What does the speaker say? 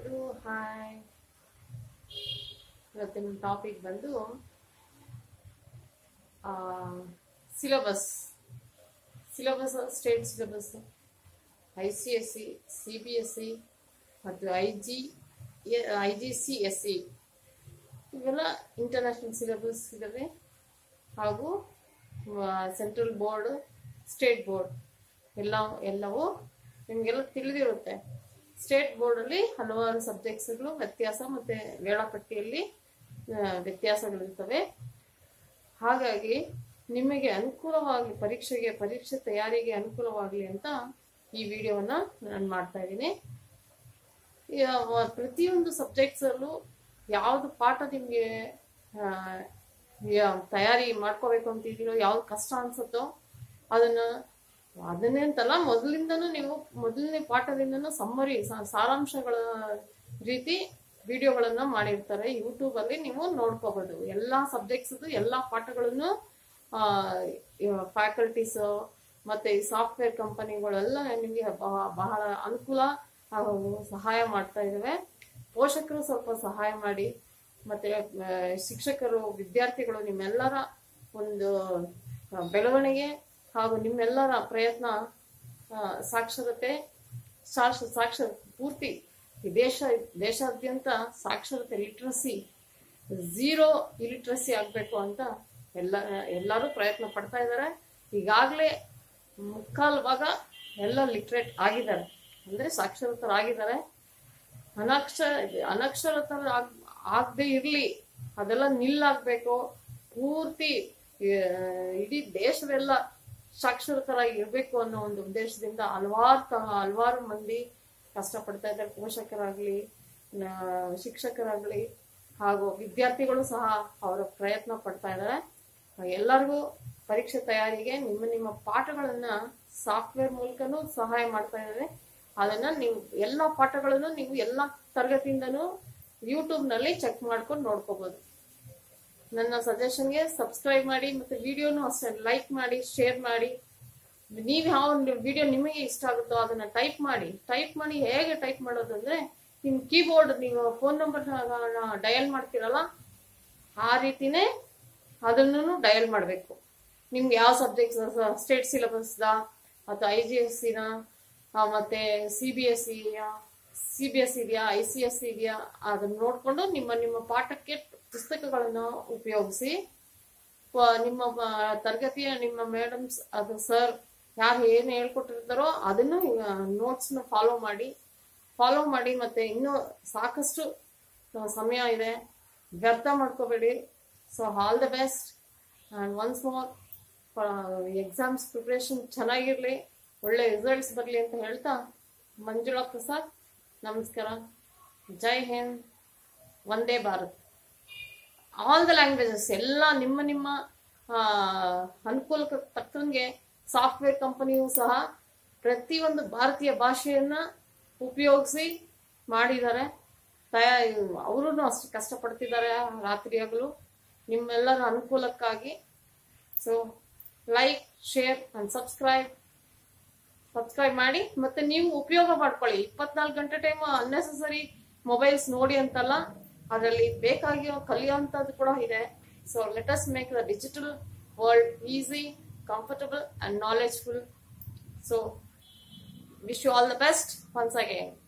ಎಲ್ರಿಗೂ ಹಾಯ್ ಇವತ್ತಿನ ಟಾಪಿಕ್ ಬಂದು syllabus syllabus state syllabus I C S C C B S C ಮತ್ತು I G I G C S C ಇವೆಲ್ಲ international syllabus ಇದ್ದಾವೆ ಹಾಗೂ central board state board ಎಲ್ಲ ಎಲ್ಲವೂ ನಿಮಗೆಲ್ಲ ತಿಳಿದಿರುತ್ತೆ ಸ್ಟೇಟ್ ಬೋರ್ಡಲ್ಲಿ ಹಲವಾರು ಸಬ್ಜೆಕ್ಟ್ಸ್ಗಳು ವ್ಯತ್ಯಾಸ ಮತ್ತು ವೇಳಾಪಟ್ಟಿಯಲ್ಲಿ ಆ, ವ್ಯತ್ಯಾಸಗಳಿರ್ತವೆ ಹಾಗಾಗಿ ನಿಮಗೆ ಅನುಕೂಲವಾಗಿ ಪರೀಕ್ಷೆಗೆ ಪರೀಕ್ಷೆ ತಯಾರಿಗೆ ಅನುಕೂಲವಾಗಲಿ ಅಂತ ಈ ವಿಡಿಯೋವನ್ನು ನಾನು ಮಾಡ್ತಾ ಇದ್ದೀನಿ ಯಾವ- ಪ್ರತಿಯೊಂದು ಸಬ್ಜೆಕ್ಟ್ಸಲ್ಲೂ ಯಾವುದು ಪಾಠ ನಿಮಗೆ ತಯಾರಿ ಮಾಡ್ಕೋಬೇಕು ಅಂತಿದ್ದೀರೋ ಯಾವ್ದು ಕಷ್ಟ ಅನ್ಸುತ್ತೋ ಅದನ್ನ ಅದನ್ನೇ ಅಂತಲ್ಲ ಮೊದಲಿಂದನೂ ನೀವು ಮೊದಲನೇ ಪಾಠದಿಂದನೂ ಸಮ್ಮರಿ ಸಾರಾಂಶಗಳ ರೀತಿ ವಿಡಿಯೋಗಳನ್ನ ಮಾಡಿರ್ತಾರೆ ಯೂಟ್ಯೂಬ್ ಅಲ್ಲಿ ನೀವು ನೋಡ್ಕೋಬಹುದು ಎಲ್ಲಾ ಸಬ್ಜೆಕ್ಟ್ಸ್ ಎಲ್ಲಾ ಪಾಠಗಳನ್ನು ಫ್ಯಾಕಲ್ಟೀಸ್ ಮತ್ತೆ ಈ ಸಾಫ್ಟ್ವೇರ್ ಕಂಪನಿಗಳೆಲ್ಲ ನಿಮಗೆ ಬಹ- ಬಹಳ ಅನುಕೂಲ ಹಾಗೂ ಸಹಾಯ ಮಾಡ್ತಾ ಇದ್ದಾವೆ ಪೋಷಕರು ಸ್ವಲ್ಪ ಸಹಾಯ ಮಾಡಿ ಮತ್ತೆ ಆ, ಶಿಕ್ಷಕರು ವಿದ್ಯಾರ್ಥಿಗಳು ನಿಮ್ಮೆಲ್ಲರ ಒಂದು ಆ, ಬೆಳವಣಿಗೆ ಹಾಗೂ ನಿಮ್ಮೆಲ್ಲರ ಪ್ರಯತ್ನ ಆ, ಸಾಕ್ಷರತೆ ಸಾಕ್ಷ ಸಾಕ್ಷರ ಪೂರ್ತಿ ಈ ದೇಶ ದೇಶಾದ್ಯಂತ ಸಾಕ್ಷರತೆ ಲಿಟ್ರಸಿ ಝೀರೋ ಇಲಿಟ್ರಸಿ ಆಗಬೇಕು ಅಂತ ಎಲ್ಲ ಎಲ್ಲರೂ ಪ್ರಯತ್ನ ಪಡ್ತಾ ಇದ್ದಾರೆ ಈಗಾಗಲೇ ಮುಕ್ಕಾಲು ಭಾಗ ಎಲ್ಲ ಲಿಟ್ರೇಟ್ ಆಗಿದ್ದಾರೆ ಅಂದ್ರೆ ಸಾಕ್ಷರತರಾಗಿದ್ದಾರೆ ಅನಕ್ಷ ಅನಕ್ಷರತರ ಆಗ್ ಆಗದೆ ಇರ್ಲಿ ಅದೆಲ್ಲ ನಿಲ್ಲಾಗ್ಬೇಕು ಪೂರ್ತಿ ಆ, ಇಡೀ ದೇಶವೆಲ್ಲ ಸಾಕ್ಷರತರಾಗಿ ಇರ್ಬೇಕು ಅನ್ನೋ ಒಂದು ಉದ್ದೇಶದಿಂದ ಹಲವಾರು ತ- ಹಲವಾರು ಮಂದಿ ಕಷ್ಟಪಡ್ತಾ ಇದ್ದಾರೆ ಪೋಷಕರಾಗ್ಲಿ ನ- ಶಿಕ್ಷಕರಾಗ್ಲಿ ಹಾಗೂ ವಿದ್ಯಾರ್ಥಿಗಳು ಸಹ ಅವರ ಪ್ರಯತ್ನ ಪಡ್ತಾ ಇದ್ದಾರೆ ಎಲ್ಲರಿಗೂ ಪರೀಕ್ಷೆ ತಯಾರಿಗೆ ನಿಮ್ಮ ನಿಮ್ಮ ಪಾಠಗಳನ್ನ ಸಾಫ್ಟ್ವೇರ್ ಮೂಲಕನೂ ಸಹಾಯ ಮಾಡ್ತಾ ಇದ್ದಾರೆ ಅದನ್ನ ನೀವು ಎಲ್ಲ ಪಾಠಗಳನ್ನು ನೀವು ಎಲ್ಲ ತರಗತಿಯಿಂದನೂ ಯೂಟ್ಯೂಬ್ ನಲ್ಲಿ ಚೆಕ್ ಮಾಡ್ಕೊಂಡು ನೋಡ್ಕೋಬಹುದು ನನ್ನ ಸಜೆಷನ್ಗೆ ಸಬ್ಸ್ಕ್ರೈಬ್ ಮಾಡಿ ಮತ್ತೆ ವಿಡಿಯೋನು ಅಷ್ಟೇ ಲೈಕ್ ಮಾಡಿ ಶೇರ್ ಮಾಡಿ ನೀವು ಯಾವ ವಿಡಿಯೋ ನಿಮಗೆ ಇಷ್ಟ ಆಗುತ್ತೋ ಅದನ್ನ ಟೈಪ್ ಮಾಡಿ ಟೈಪ್ ಮಾಡಿ ಹೇಗೆ ಟೈಪ್ ಮಾಡೋದು ಅಂದ್ರೆ ನಿಮ್ ಕೀಬೋರ್ಡ್ ನೀವು ಫೋನ್ ನಂಬರ್ ಡಯಲ್ ಮಾಡ್ತೀರಲ್ಲ ಆ ರೀತಿನೇ ಅದನ್ನು ಡಯಲ್ ಮಾಡಬೇಕು ನಿಮ್ಗೆ ಯಾವ ಸಬ್ಜೆಕ್ಟ್ಸ್ ಸ್ಟೇಟ್ ಸಿಲೆಬಸ್ದ ಅಥವಾ ಐ ಜಿ ಎಸ್ ಸಿನ ಮತ್ತೆ C B S C C B S ಇದೆಯಾ ಐ ಸಿ ಎಸ್ ಇದೆಯಾ ಅದನ್ನ ನೋಡ್ಕೊಂಡು ನಿಮ್ಮ ನಿಮ್ಮ ಪಾಠಕ್ಕೆ ಪುಸ್ತಕಗಳನ್ನು ಉಪಯೋಗಿಸಿ ವ- ನಿಮ್ಮ ಮ- ತರಗತಿಯ ನಿಮ್ಮ ಮೇಡಮ್ಸ್ ಅದು ಸರ್ ಯಾರು ಏನು ಹೇಳ್ಕೊಟ್ಟಿರ್ತಾರೋ ಅದನ್ನು ನೋಟ್ಸ್ನ ಫಾಲೋ ಮಾಡಿ ಫಾಲೋ ಮಾಡಿ ಮತ್ತೆ ಇನ್ನೂ ಸಾಕಷ್ಟು ಆ, ಸಮಯ ಇದೆ ವ್ಯರ್ಥ ಮಾಡ್ಕೋಬೇಡಿ so all the best and once more exams preparation ಚೆನ್ನಾಗಿರಲಿ ಒಳ್ಳೆ ರಿಸಲ್ಟ್ಸ್ ಬರಲಿ ಅಂತ ಹೇಳ್ತಾ ಮಂಜುಳಾ ಪ್ರಸಾದ್ ನಮಸ್ಕಾರ ಜೈ ಹಿಂದ್ ವಂದೇ ಭಾರತ್ ಆಲ್ ದ ಲ್ಯಾಂಗ್ವೇಜಸ್ ಎಲ್ಲ ನಿಮ್ಮ ನಿಮ್ಮ ಆ, ಅನುಕೂಲಕ್ಕೆ ತಕ್ಕಂಗೆ ಸಾಫ್ಟ್ವೇರ್ ಕಂಪನಿಯೂ ಸಹ ಪ್ರತಿಯೊಂದು ಭಾರತೀಯ ಭಾಷೆಯನ್ನ ಉಪಯೋಗಿಸಿ ಮಾಡಿದ್ದಾರೆ ತಯಾ ಅವರು ಅಷ್ಟು ಕಷ್ಟಪಡ್ತಿದ್ದಾರೆ ರಾತ್ರಿ ಹಗಲು ನಿಮ್ಮೆಲ್ಲರ ಅನುಕೂಲಕ್ಕಾಗಿ so like share and subscribe subscribe ಮಾಡಿ ಮತ್ತೆ ನೀವು ಉಪಯೋಗ ಮಾಡ್ಕೊಳ್ಳಿ ಇಪ್ಪತ್ನಾಲ್ಕು ಗಂಟೆ ಟೈಮ್ ಅನ್ನೆಸೆಸರಿ ಮೊಬೈಲ್ಸ್ ನೋಡಿ ಅಂತಲ್ಲ ಅದರಲ್ಲಿ ಬೇಕಾಗಿರೋ ಕಲಿಯುವಂಥದ್ದು ಕೂಡ ಇದೆ so let us make the digital world easy comfortable and knowledgeful so wish you all the best once again